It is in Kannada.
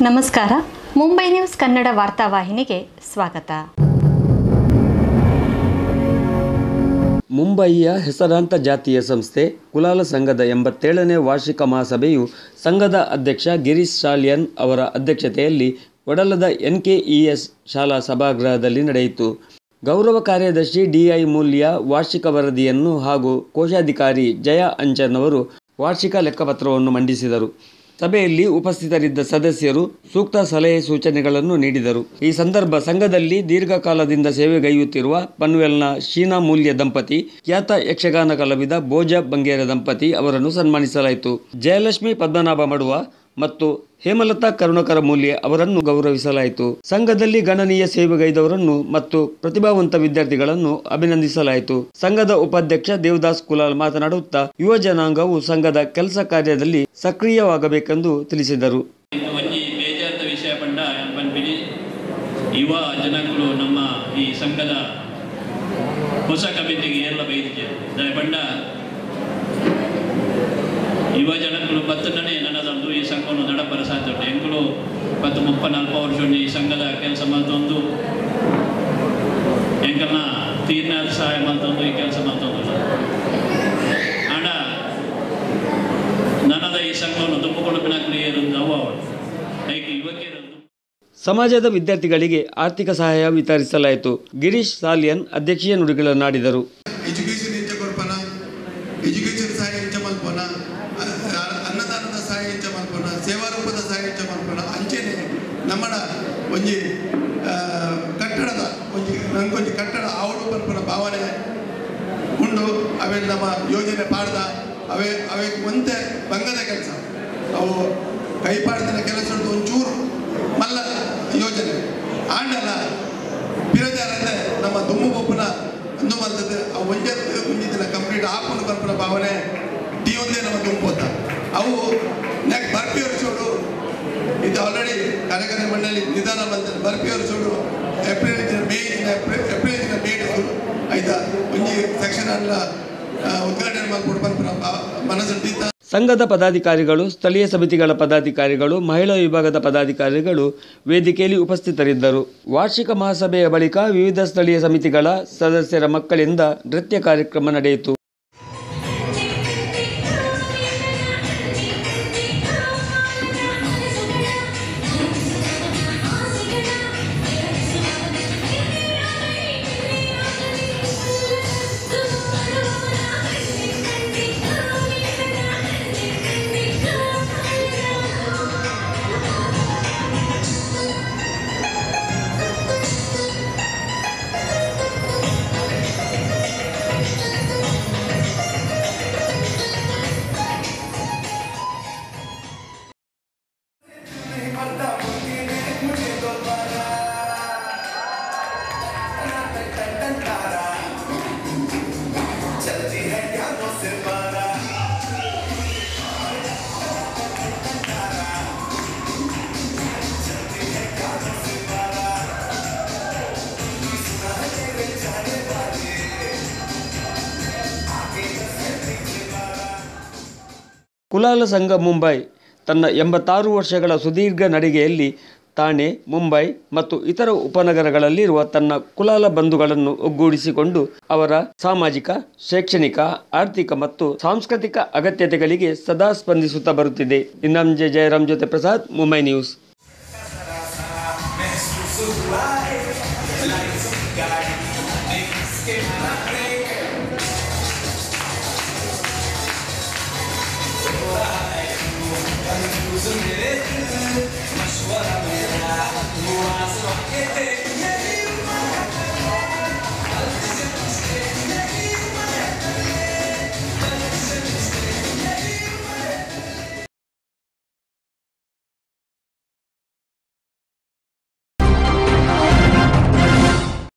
ನಮಸ್ಕಾರ ಮುಂಬೈ ನ್ಯೂಸ್ ಕನ್ನಡ ವಾರ್ತಾವಾಹಿನಿಗೆ ಸ್ವಾಗತ ಮುಂಬಯಿಯ ಹೆಸರಾಂತ ಜಾತಿಯ ಸಂಸ್ಥೆ ಕುಲಾಲ ಸಂಘದ ಎಂಬತ್ತೇಳನೇ ವಾರ್ಷಿಕ ಮಹಾಸಭೆಯು ಸಂಘದ ಅಧ್ಯಕ್ಷ ಗಿರೀಶ್ ಶಾಲಿಯನ್ ಅವರ ಅಧ್ಯಕ್ಷತೆಯಲ್ಲಿ ಒಡಲದ ಎನ್ಕೆಇಎಸ್ ಶಾಲಾ ಸಭಾಗೃಹದಲ್ಲಿ ನಡೆಯಿತು ಗೌರವ ಕಾರ್ಯದರ್ಶಿ ಡಿಐ ಮೂಲ್ಯ ವಾರ್ಷಿಕ ವರದಿಯನ್ನು ಹಾಗೂ ಕೋಶಾಧಿಕಾರಿ ಜಯ ಅಂಚನ್ ಅವರು ವಾರ್ಷಿಕ ಲೆಕ್ಕಪತ್ರವನ್ನು ಮಂಡಿಸಿದರು ಸಭೆಯಲ್ಲಿ ಉಪಸ್ಥಿತರಿದ್ದ ಸದಸ್ಯರು ಸೂಕ್ತ ಸಲಹೆ ಸೂಚನೆಗಳನ್ನು ನೀಡಿದರು ಈ ಸಂದರ್ಭ ಸಂಘದಲ್ಲಿ ದೀರ್ಘಕಾಲದಿಂದ ಸೇವೆಗೈಯುತ್ತಿರುವ ಪನ್ವೆಲ್ನ ಶೀನಾ ಮೂಲ್ಯ ದಂಪತಿ ಖ್ಯಾತ ಯಕ್ಷಗಾನ ಕಲಾವಿದ ಬೋಜ ಬಂಗೇರ ದಂಪತಿ ಅವರನ್ನು ಸನ್ಮಾನಿಸಲಾಯಿತು ಜಯಲಕ್ಷ್ಮಿ ಪದ್ಮನಾಭ ಮಡುವ ಮತ್ತು ಹೇಮಲತಾ ಕರುಣಕರ ಮೂಲ್ಯ ಅವರನ್ನು ಗೌರವಿಸಲಾಯಿತು ಸಂಘದಲ್ಲಿ ಗಣನೀಯ ಸೇವೆಗೈದವರನ್ನು ಮತ್ತು ಪ್ರತಿಭಾವಂತ ವಿದ್ಯಾರ್ಥಿಗಳನ್ನು ಅಭಿನಂದಿಸಲಾಯಿತು ಸಂಘದ ಉಪಾಧ್ಯಕ್ಷ ದೇವದಾಸ್ ಕುಲಾಲ್ ಮಾತನಾಡುತ್ತಾ ಯುವ ಜನಾಂಗವು ಸಂಘದ ಕೆಲಸ ಕಾರ್ಯದಲ್ಲಿ ಸಕ್ರಿಯವಾಗಬೇಕೆಂದು ತಿಳಿಸಿದರು ಇದು ಒಂಜಿ ಬೇಜಾರದ ವಿಷಯ ಪಂಡ ಪನ್ಪಿನಿ ಯುವ ಜನಗಳು ನಮ್ಮ ಈ ಸಂಘದ ಹೊಸ ಕಮಿಟಿಗೆ ಎಲ್ಲ ಬೈದಿದೆ ದಾಯ್ ಪಂಡ ಯುವ ಜನಗಳು ಬತ್ತನೇ ನನ್ನದೊಂದು ಈ ಸಂಘವನ್ನು ನಡಪರ ಸಾಧ್ಯ ಉಂಟು ಎಂಗಳು ಪತ್ತು ಮುಪ್ಪ ನಲ್ಪ ವರ್ಷ ಈ ಸಂಘದ ಕೆಲಸ ಮಲ್ತೊಂದು ಎಂಕಲ್ನ ತೀರ್ನಾದ ಸಹಾಯ ಮಲ್ತೊಂದು ಈ ಕೆಲಸ ಮಲ್ತೊಂದು ಆಂಡ ನನ್ನದ ಈ ಸಂಘವನ್ನು ತುಂಬುಕೊಡುಪಿನ ಕ್ರಿಯೆಯರು ಅವು ಅವಳು ಐಕೆ ಯುವಕಿಯರನ್ನು ಸಮಾಜದ ವಿದ್ಯಾರ್ಥಿಗಳಿಗೆ ಆರ್ಥಿಕ ಸಹಾಯ ವಿತರಿಸಲಾಯಿತು ಗಿರೀಶ್ ಸಾಲಿಯನ್ ಅಧ್ಯಕ್ಷೀಯ ನುಡಿಗಳನ್ನಾಡಿದರು ಎಜುಕೇಷನ್ ಇಂಚ ಕೊಡ್ಪನ ಎಜುಕೇಷನ್ ಸಹಾಯ ಇಂಚ ಮಲ್ಪನ ಅ- ಅ- ಅನ್ನದಾನದ ಸಹಾಯ ಇಂಚ ಮಲ್ಪನ ಸೇವಾರೂಪದ ಸಹಾಯ ಇಂಚ ಮಲ್ಪನ ಅಂಚೆನೆ ನಮ್ಮಡ ಒಂಜಿ ಆ, ಕಟ್ಟಡದ ಒಂಜಿ ನಂಗೊಂಜಿ ಕಟ್ಟಡ ಆವಡು ಮಲ್ಪನ ಭಾವನೆ ಉಂಡು ಅವೇ ನಮ್ಮ ಯೋಜನೆ ಪಾಡ್ದ ಅವೇ ಅವೇ ಒಂತೆ ಬಂಗದ ಕೆಲಸ ಅವು ಕೈ ಪಾಡ್ದಿನ ಕೆಲಸ ಉಂಟು ಒಂಚೂರು ಮಲ್ಲ ಯೋಜನೆ ಆಂಡಲ ಪಿರಜಾರಂದ್ರೆ ನಮ್ಮ ದುಮ್ಮು ಬೊಪ್ಪನ ಅಂದು ಬಂದದ್ದು ಆ ಒಂಜೆ ಮುಂಜಿದಿನ ಕಂಪ್ಲೀಟ್ ಆಪುನ ಬರ್ಪನ ಭಾವನೆ ಟಿ ಒಂದೇ ನಮ್ಮ ದುಂಪೋತ ಅವು ನೆಕ್ ಬರ್ಪಿ ವರ್ಷೋಡು ಇದು ಆಲ್ರೆಡಿ ಕಾರ್ಯಕಾರಿ ಮಂಡಳಿ ನಿಧಾನ ಬಂದ ಬರ್ಪಿ ವರ್ಷೋಡು ಏಪ್ರಿಲ್ ಇಂಚಿನ ಮೇ ಇಂಚಿನ ಏಪ್ರಿಲ್ ಏಪ್ರಿಲ್ ಇಂಚಿನ ಮೇ ಇಟ್ಟು ಆಯ್ತಾ ಒಂಜಿ ಸೆಕ್ಷನ್ ಅಲ್ಲ ಉದ್ಘಾಟನೆ ಮಾಡ್ಕೊಡು ಬರ್ಪನ ಮನಸ್ಸು ಸಂಘದ ಪದಾಧಿಕಾರಿಗಳು ಸ್ಥಳೀಯ ಸಮಿತಿಗಳ ಪದಾಧಿಕಾರಿಗಳು ಮಹಿಳಾ ವಿಭಾಗದ ಪದಾಧಿಕಾರಿಗಳು ವೇದಿಕೆಯಲ್ಲಿ ಉಪಸ್ಥಿತರಿದ್ದರು ವಾರ್ಷಿಕ ಮಹಾಸಭೆಯ ಬಳಿಕ ವಿವಿಧ ಸ್ಥಳೀಯ ಸಮಿತಿಗಳ ಸದಸ್ಯರ ಮಕ್ಕಳಿಂದ ನೃತ್ಯ ಕಾರ್ಯಕ್ರಮ ನಡೆಯಿತು ಕುಲಾಲ ಸಂಘ ಮುಂಬೈ ತನ್ನ ಎಂಬತ್ತಾರು ವರ್ಷಗಳ ಸುದೀರ್ಘ ನಡಿಗೆಯಲ್ಲಿ ಥಾಣೆ ಮುಂಬೈ ಮತ್ತು ಇತರ ಉಪನಗರಗಳಲ್ಲಿರುವ ತನ್ನ ಕುಲಾಲ ಬಂಧುಗಳನ್ನು ಒಗ್ಗೂಡಿಸಿಕೊಂಡು ಅವರ ಸಾಮಾಜಿಕ ಶೈಕ್ಷಣಿಕ ಆರ್ಥಿಕ ಮತ್ತು ಸಾಂಸ್ಕೃತಿಕ ಅಗತ್ಯತೆಗಳಿಗೆ ಸದಾ ಸ್ಪಂದಿಸುತ್ತಾ ಬರುತ್ತಿದೆ ಇನ್ನಂಜೆ ಜಯರಾಮ್ ಜೊತೆ Prasad Mumbai news Lights, guy, niggas, get my brain.